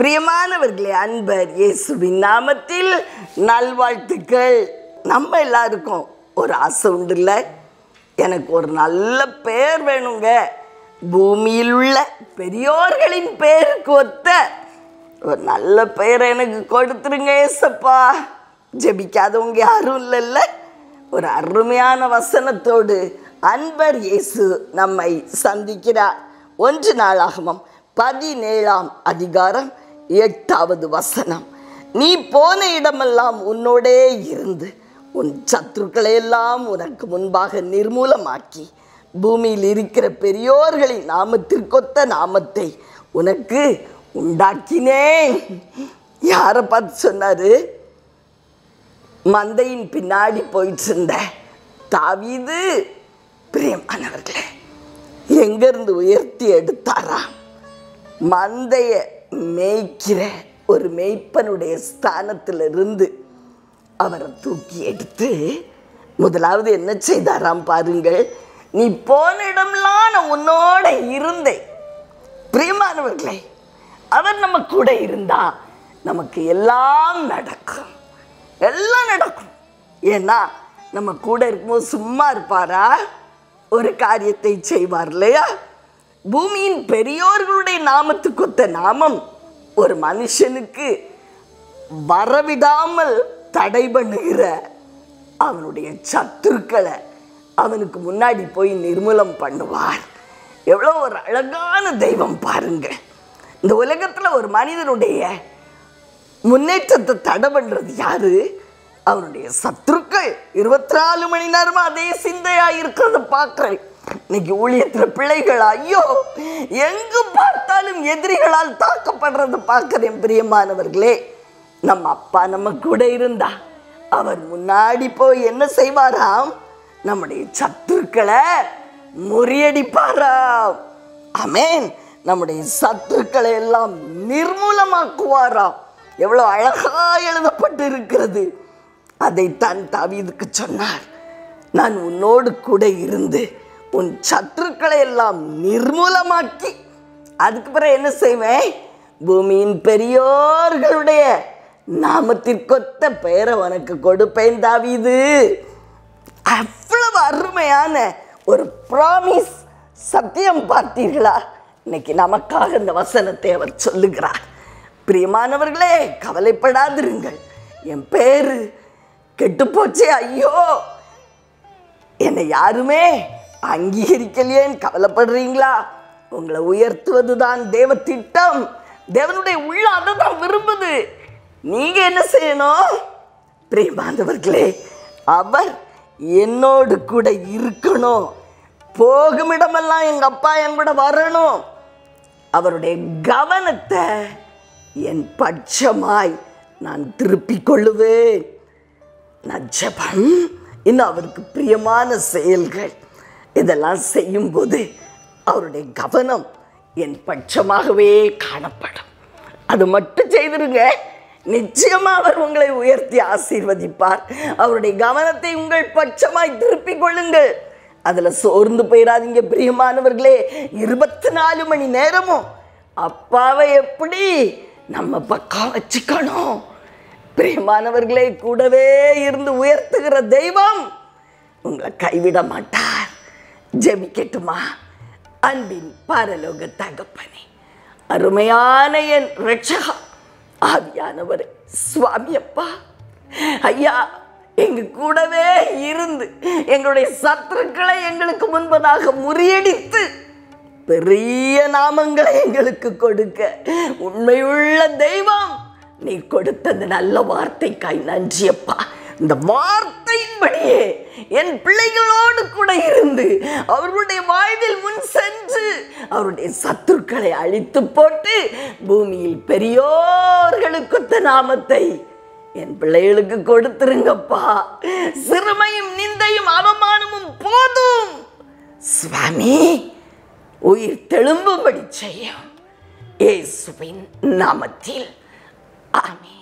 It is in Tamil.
பிரியமானவர்களே அன்பர் இயேசுவின் நாமத்தில் நல்வாழ்த்துக்கள் நம்ம எல்லாருக்கும் ஒரு ஆசை உண்டுல்ல எனக்கு ஒரு நல்ல பெயர் வேணுங்க பூமியில் உள்ள பெரியோர்களின் பெயருக்கு ஒத்த ஒரு நல்ல பெயரை எனக்கு கொடுத்துருங்க ஏசப்பா ஜெபிக்காதவங்க யாரும் இல்லைல்ல ஒரு அருமையான வசனத்தோடு அன்பர் இயேசு நம்மை சந்திக்கிறார் ஒன்று நாளாகமம் பதினேழாம் அதிகாரம் எட்டாவது வசனம் நீ போன இடமெல்லாம் உன்னோடே இருந்து உன் சத்துருக்களை எல்லாம் உனக்கு முன்பாக நிர்மூலமாக்கி பூமியில் இருக்கிற பெரியோர்களின் நாமத்திற்கொத்த நாமத்தை உனக்கு உண்டாக்கினேன் யாரை பார்த்து சொன்னாரு மந்தையின் பின்னாடி போயிட்டு இருந்த தாவீது பிரியமானவர்களே எங்கிருந்து உயர்த்தி எடுத்தாராம் மந்தைய மேய்க்கிற ஒரு மேய்ப்பனுடைய ஸ்தானத்தில் இருந்து அவரை தூக்கி எடுத்து முதலாவது என்ன செய்தாராம் பாருங்கள் நீ போன இடம்லாம் நான் உன்னோட இருந்தேன் பிரியமானவர்களே அவர் நம்ம கூட இருந்தா நமக்கு எல்லாம் நடக்கும் எல்லாம் நடக்கும் ஏன்னா நம்ம கூட இருக்கும்போது சும்மா இருப்பாரா ஒரு காரியத்தை செய்வார் இல்லையா பூமியின் பெரியோர்களுடைய நாமத்துக்கொத்த நாமம் ஒரு மனுஷனுக்கு வரவிடாமல் தடை பண்ணுகிற அவனுடைய சத்துருக்களை அவனுக்கு முன்னாடி போய் நிர்மூலம் பண்ணுவார் எவ்வளோ ஒரு அழகான தெய்வம் பாருங்க இந்த உலகத்தில் ஒரு மனிதனுடைய முன்னேற்றத்தை தடை பண்ணுறது யாரு அவனுடைய சத்துருக்கள் இருபத்தி நாலு மணி நேரமா அதே சிந்தையா இருக்கிறத பார்க்கிறேன் இன்னைக்கு ஊழியத்தில் பிள்ளைகள் ஐயோ எங்கு பார்த்தாலும் எதிரிகளால் தாக்கப்படுறத பார்க்கிறேன் பிரியமானவர்களே நம்ம அப்பா நம்ம கூட இருந்தா அவர் முன்னாடி போய் என்ன செய்வாராம் நம்முடைய சத்துருக்களை முறியடிப்பாராம் அமேன் நம்முடைய சத்துருக்களை எல்லாம் நிர்மூலமாக்குவாராம் எவ்வளோ அழகா எழுதப்பட்டு இருக்கிறது அதைத்தான் தாவீதுக்கு சொன்னார் நான் உன்னோடு கூட இருந்து உன் சத்துருக்களை எல்லாம் நிர்மூலமாக்கி அதுக்கு பிறகு என்ன செய்வேன் பூமியின் பெரியோர்களுடைய நாமத்திற்கொத்த பெயரை உனக்கு கொடுப்பேன் தாவீது அவ்வளவு அருமையான ஒரு ப்ராமிஸ் சத்தியம் பார்த்தீர்களா இன்னைக்கு நமக்காக இந்த வசனத்தை அவர் சொல்லுகிறார் பிரியமானவர்களே கவலைப்படாதிருங்கள் என் பேரு கெட்டுப்போச்சே ஐயோ என்னை யாருமே அங்கீகரிக்கலையேன்னு கவலைப்படுறீங்களா உங்களை உயர்த்துவது தான் தேவ திட்டம் தேவனுடைய உள்ள அதை தான் விரும்புது நீங்க என்ன செய்யணும் பிரியமானவர்களே அவர் என்னோடு கூட இருக்கணும் போகும் இடமெல்லாம் எங்க அப்பா என் கூட வரணும் அவருடைய கவனத்தை என் பட்சமாய் நான் திருப்பிக் கொள்ளுவேன் நான் ஜெபம் இன்னும் அவருக்கு பிரியமான செயல்கள் இதெல்லாம் செய்யும்போது அவருடைய கவனம் என் பட்சமாகவே காணப்படும் அது மட்டும் செய்திருங்க நிச்சயமா அவர் உங்களை உயர்த்தி ஆசீர்வதிப்பார் அவருடைய கவனத்தை உங்கள் பட்சமாய் திருப்பிக் கொள்ளுங்கள் அதுல சோர்ந்து போயிடாதீங்க பிரியமானவர்களே இருபத்தி நாலு மணி நேரமும் அப்பாவை எப்படி நம்ம பக்கம் வச்சுக்கணும் பிரியமானவர்களே கூடவே இருந்து உயர்த்துகிற தெய்வம் உங்களை கைவிட மாட்டார் ஜெபிக்கட்டுமா அன்பின் பரலோக தகப்பனே அருமையான என் ரட்சகா ஆவியானவர் சுவாமி அப்பா ஐயா எங்க கூடவே இருந்து எங்களுடைய சத்துருக்களை எங்களுக்கு முன்பதாக முறியடித்து பெரிய நாமங்களை எங்களுக்கு கொடுக்க உண்மையுள்ள தெய்வம் நீ கொடுத்த அந்த நல்ல வார்த்தைக்காய் நன்றியப்பா இந்த வார்த்தையின்படியே என் பிள்ளைகளோடு கூட இருந்து அவர்களுடைய வாழ்வில் முன் சென்று அவருடைய சத்துருக்களை அழித்து போட்டு பூமியில் பெரியோர்களுக்குத்த நாமத்தை என் பிள்ளைகளுக்கு கொடுத்துருங்கப்பா சிறுமையும் நிந்தையும் அவமானமும் போதும் சுவாமி உயிர் தெழும்பும்படி செய்யும் இயேசுவின் நாமத்தில் ஆமென்